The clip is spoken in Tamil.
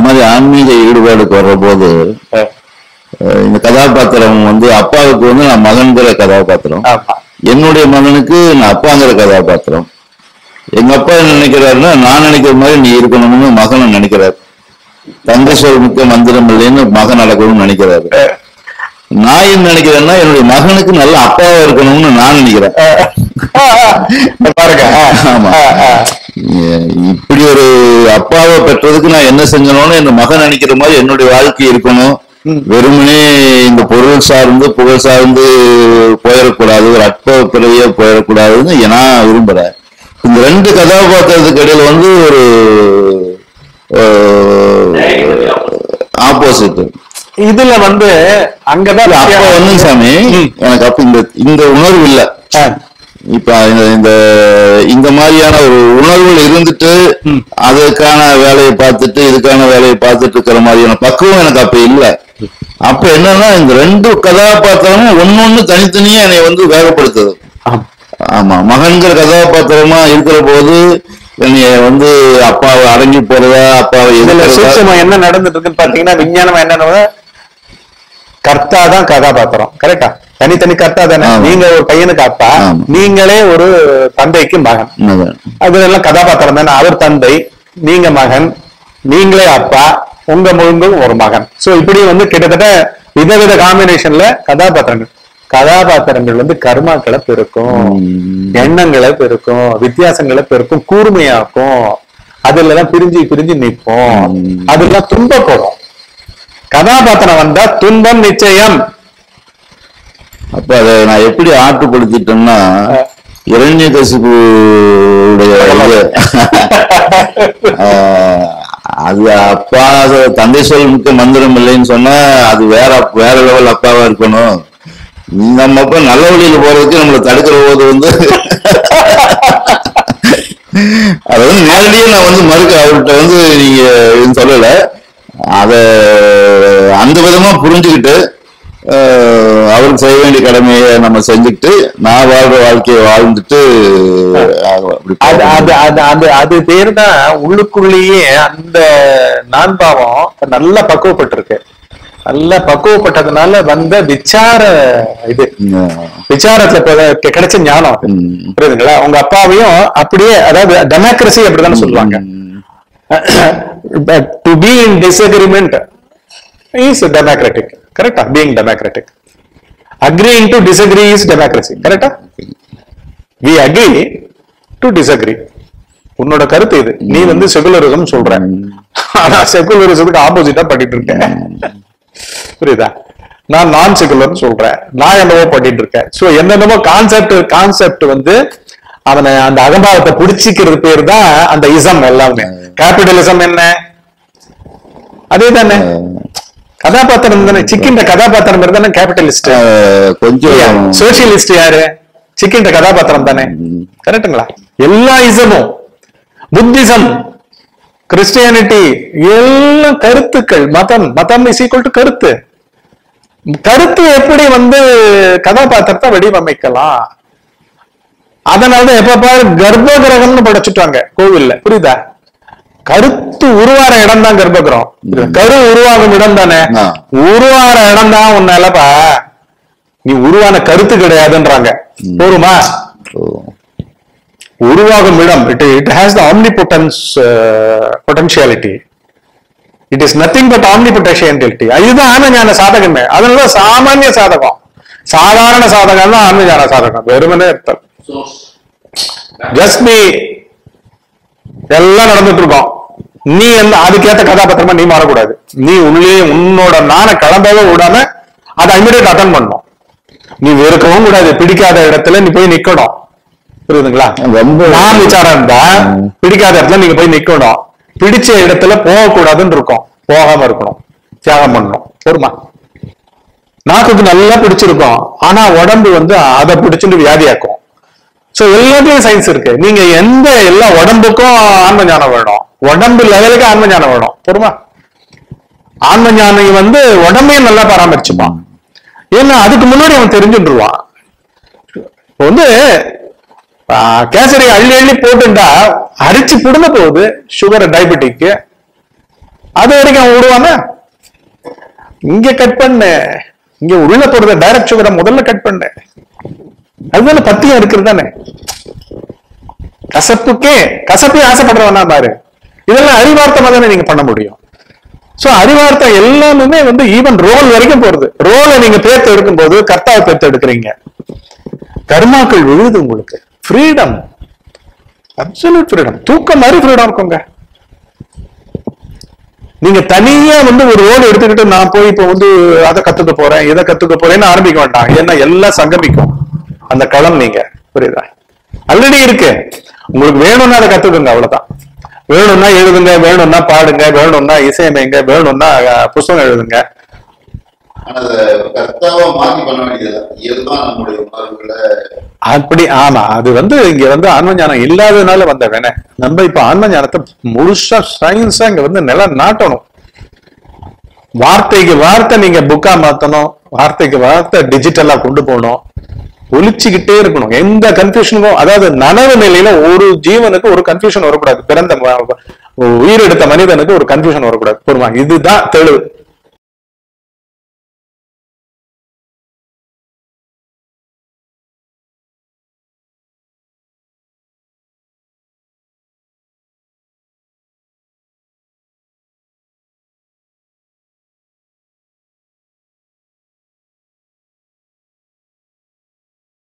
மாதிரி ஆன்மீக ஈடுபாடுக்கு வர்ற போது அஹ், அஹ், இந்த கதாபாத்திரம் வந்து அப்பாவுக்கு வந்து நான் மகன்கிற கதாபாத்திரம் ஆமா என்னுடைய மகனுக்கு நான் அப்பாங்கிற கதாபாத்திரம் எங்க அப்பா என்ன நினைக்கிறாருன்னா நான் நினைக்கிற மாதிரி நீ இருக்கணும்னு மகன் நினைக்கிறார் தந்தை சொல் மிக்க மந்திரம் இல்லைன்னு மகன் நடக்கணும்னு நினைக்கிறாரு நான் என்ன நினைக்கிறேன்னா என்னுடைய மகனுக்கு நல்ல அப்பாவா இருக்கணும்னு நான் நினைக்கிறேன் அஹ், அஹ், அஹ், பாருங்க அஹ், ஆமா. அஹ், அஹ். எ- இப்படி ஒரு அப்பாவை பெற்றதுக்கு நான் என்ன செஞ்சணும்னு என் மகன் நினைக்கிற மாதிரி என்னுடைய வாழ்க்கை இருக்கணும் வெறுமனே இந்த பொருள் சார்ந்து புகழ் சார்ந்து போயிடக்கூடாது ஒரு அற்ப பிறவியா போயிடக்கூடாதுன்னு நான் விரும்புறேன் இந்த ரெண்டு கதாபாத்திரத்துக்கு இடையில வந்து ஒரு ஆப்போசிட் இதுல வந்து அங்கதான் அப்ப வந்து சாமி எனக்கு அப்ப இந்த இந்த உணர்வு இல்ல அஹ், இப்ப இந்த இந்த இந்த மாதிரியான ஒரு உணர்வுகள் இருந்துட்டு அதுக்கான வேலையை பார்த்துட்டு இதுக்கான வேலையை பார்த்துட்டு இருக்கிற மாதிரியான பக்குவம் எனக்கு அப்ப இல்ல அப்ப என்னன்னா இந்த ரெண்டு கதாபாத்திரமும் ஒன்னொன்னு தனித்தனியா என்னை வந்து வேகப்படுத்துது ஆமா. ஆமா மகன்கிற கதாபாத்திரமா இருக்கிற போது என்னைய வந்து அப்பாவை அடங்கி போறதா அப்பாவை இதுல எதிர்க்கிறதா சூட்சமா என்ன நடந்துட்டு இருக்குன்னு பாத்தீங்கன்னா விஞ்ஞானமா என்ன கர்த்தா தான் கதாபாத்திரம் கரெக்டா தனித்தனி கர்த்தா தானே ஆமா. நீங்க ஒரு பையனுக்கு அப்பா ஆமா. நீங்களே ஒரு தந்தைக்கு மகன் உண்மைதான். அது எல்லாம் கதாபாத்திரம் தானே அவர் தந்தை நீங்க மகன் நீங்களே அப்பா உங்க முழுங்கும் ஒரு மகன் சோ இப்படி வந்து கிட்டத்தட்ட விதவித காம்பினேஷன்ல கதாபாத்திரங்கள் கதாபாத்திரங்கள் வந்து கர்மாக்களை பெருக்கும் உம். எண்ணங்களை பெருக்கும் வித்தியாசங்களை பெருக்கும் கூர்மையாக்கும் அதுல எல்லாம் பிரிஞ்சு பிரிஞ்சு நிற்போம் உம். அதெல்லாம் துன்பப்படும் கதாபாத்திரம் வந்தா துன்பம் நிச்சயம் அப்ப அதை நான் எப்படி ஆட்டுப்படுத்திட்டேன்னா இரண்ய கசிப்புடைய அது அப்பா தந்தை சொல் மிக்க மந்திரம் இல்லைன்னு சொன்னா அது வேற அப்- வேற லெவல் அப்பாவா இருக்கணும் நம்ம அப்பா நல்ல வழியில போறதுக்கு நம்மளை தடுக்கிற போது வந்து அதை வந்து நேரடியா நான் வந்து மறுக்க அவர்கிட்ட வந்து நீங்க எதுவும் சொல்லல அத அந்த விதமா புரிஞ்சுக்கிட்டு அஹ், அவருக்கு செய்ய வேண்டிய கடமையை நம்ம செஞ்சுக்கிட்டு நான் வாழ்ற வாழ்க்கையை வாழ்ந்துட்டு அஹ், அப்படி அது அது அது அது அது பேர் தான் உள்ளுக்குள்ளேயே அந்த நான்பாவம் நல்லா பக்குவப்பட்டிருக்கு நல்லா பக்குவப்பட்டதுனால வந்த விச்சார இது அஹ், விசாரத்துல பெ- கெ- கிடைச்ச ஞானம் அது. ம். புரியுதுங்களா உங்க அப்பாவையும் அப்படியே அதாவது டெமோக்ரஸி அப்படிதானே சொல்லுவாங்க to be in disagreement is democratic கரெக்டா being democratic agreeing to disagree is democracy கரெக்டா வி அக்ரி டு டிஸ்அக்ரி உன்னோட கருத்து இது நீ வந்து செகுலரிசம் சொல்ற ஆனா செகுலரிசத்துக்கு ஆப்போசிட்டா பண்ணிட்டு இருக்கேன் புரியுதா நான் நான் செகுலர்னு சொல்றேன் நான் என்னவோ பண்ணிட்டு இருக்கேன் சோ என்னென்னமோ கான்செப்ட் கான்செப்ட் வந்து அவனை அந்த அகம்பாவத்தை புடிச்சிக்கிறது பேர் தான் அந்த இசம் எல்லாமே கேபிட்டலிசம் என்ன அதே தானே கதாபாத்திரம் தானே சிக்கின்ற கதாபாத்திரம் பேர் தானே கேபிட்டலிஸ்ட் அஹ், கொஞ்சம் சோசியலிஸ்ட் யாரு சிக்கின்ற கதாபாத்திரம் தானே கரெக்ட்டுங்களா எல்லா இசமும் புத்திசம் கிறிஸ்டியானிட்டி எல்லாம் கருத்துக்கள் மதம் மதம் இஸ் ஈக்குவல் டு கருத்து கருத்து எப்படி வந்து கதாபாத்திரத்தை வடிவமைக்கலாம் அதனாலதான் எப்ப பாரு கர்ப்ப கிரகம்னு படைச்சுட்டாங்க கோவில்ல புரியுதா கருத்து உருவார இடம் தான் கர்ப்பகிரகம் கரு உருவாகும் இடம் தானே ஆ. உருவார இடம் தான் உன்னாலப்பா நீ உருவான கருத்து கிடையாதுன்றாங்க போருமா உருவாகும் இடம் it it has the omnipotence potentiality it is nothing but omnipotentiality இதுதான் ஆன்மஞான சாதகமே அதனால சாமானிய சாதகம் சாதாரண சாதகம் தான் ஆன்மஞான சாதகம் வெறுமனே அர்த்தம் ஜஸ்ட் பி எல்லாம் நடந்துட்டு இருக்கோம் நீ என்ன அதுக்கேத்த கதாபாத்திரமா நீ மாறக்கூடாது நீ உள்ளே உன்னோட நான கிளம்பவே விடாம அதை இமிடியட் அட்டன் பண்ணணும் நீ வெறுக்கவும் கூடாது பிடிக்காத இடத்துல நீ போய் நிக்கணும் புரியுதுங்களா ரொம்ப நான் விசாரம் இருந்தா பிடிக்காத இடத்துல நீங்க போய் நிக்கணும் பிடிச்ச இடத்துல போகக்கூடாதுன்னு இருக்கும் போகாம இருக்கணும் தியாகம் பண்ணணும் பொறுமா நாக்குக்கு நல்லா பிடிச்சிருக்கும் ஆனா உடம்பு வந்து அதை பிடிச்சிட்டு வியாதியாக்கும் சோ எல்லாத்துலயும் சயின்ஸ் இருக்கு நீங்க எந்த எல்லா உடம்புக்கும் ஆன்ம ஞானம் வேணும் உடம்பு லெவலுக்கு ஆன்ம ஞானம் வேணும் பொறுமா ஆன்ம ஞானி வந்து உடம்பையும் நல்லா பராமரிச்சுப்பான் ஏன்னா அதுக்கு முன்னாடி அவன் தெரிஞ்சுட்டுருவான் இப்போ வந்து ஆஹ், கேசரி அள்ளி அள்ளி போட்டுட்டா அரிச்சு புடுங்க போகுது சுகர் டயபெட்டிக்கு அது வரைக்கும் அவன் விடுவானா இங்க கட் பண்ண இங்க உள்ள போறத டைரக்ட் சுகரை முதல்ல கட் பண்ண அதுதானே பத்தியம் இருக்கிறது தானே கசப்புக்கே கசப்பே ஆசைப்படுறவனா பாரு இதெல்லாம் அறிவார்த்தமா தானே நீங்க பண்ண முடியும் சோ அறிவார்த்தம் எல்லாமே வந்து ஈவன் ரோல் வரைக்கும் போறது ரோலை நீங்க பேர்த்து எடுக்கும்போது கர்த்தாவை பேர்த்து எடுக்கிறீங்க கர்மாக்கள் விழுது உங்களுக்கு ஃப்ரீடம் அப்சல்யூட் ஃப்ரீடம் தூக்கம் மாதிரி ஃப்ரீடம் இருக்குங்க நீங்க தனியா வந்து ஒரு ரோல் எடுத்துக்கிட்டு நான் போய் இப்போ வந்து அதை கத்துக்க போறேன் இதை கத்துக்க போறேன்னு ஆரம்பிக்க வேண்டாம் ஏன்னா எல்லாம் சங்கமிக்கும் அந்த களம் நீங்க புரியுதா ஆல்ரெடி இருக்கு உங்களுக்கு வேணும்னா அதை கத்துக்குங்க அவ்வளவுதான் வேணும்னா எழுதுங்க வேணும்னா பாடுங்க வேணும்னா இசையமைங்க வேணும்னா அஹ், புஸ்தகம் எழுதுங்க ஆனா அதை கர்த்தாவா மாத்தி பண்ண வேண்டியது இயல்பா நம்முடைய உணர்வுகளை அப்படி ஆமா அது வந்து இங்க வந்து ஆன்ம ஞானம் இல்லாததுனால வந்த வேணை நம்ம இப்ப ஆன்ம ஞானத்தை முழுசா சயின்ஸா இங்க வந்து நில நாட்டணும் வார்த்தைக்கு வார்த்தை நீங்க புக்கா மாத்தணும் வார்த்தைக்கு வார்த்தை டிஜிட்டலா கொண்டு போகணும் ஒலிச்சுக்கிட்டே இருக்கணும் எந்த கன்ஃபியூஷனுக்கும் அதாவது நனவு நிலையில ஒரு ஜீவனுக்கு ஒரு கன்ஃபியூஷன் வரக்கூடாது பிறந்த ம- உயிரெடுத்த மனிதனுக்கு ஒரு கன்ஃபியூஷன் வரக்கூடாது பொறுமா இதுதான் தெளிவு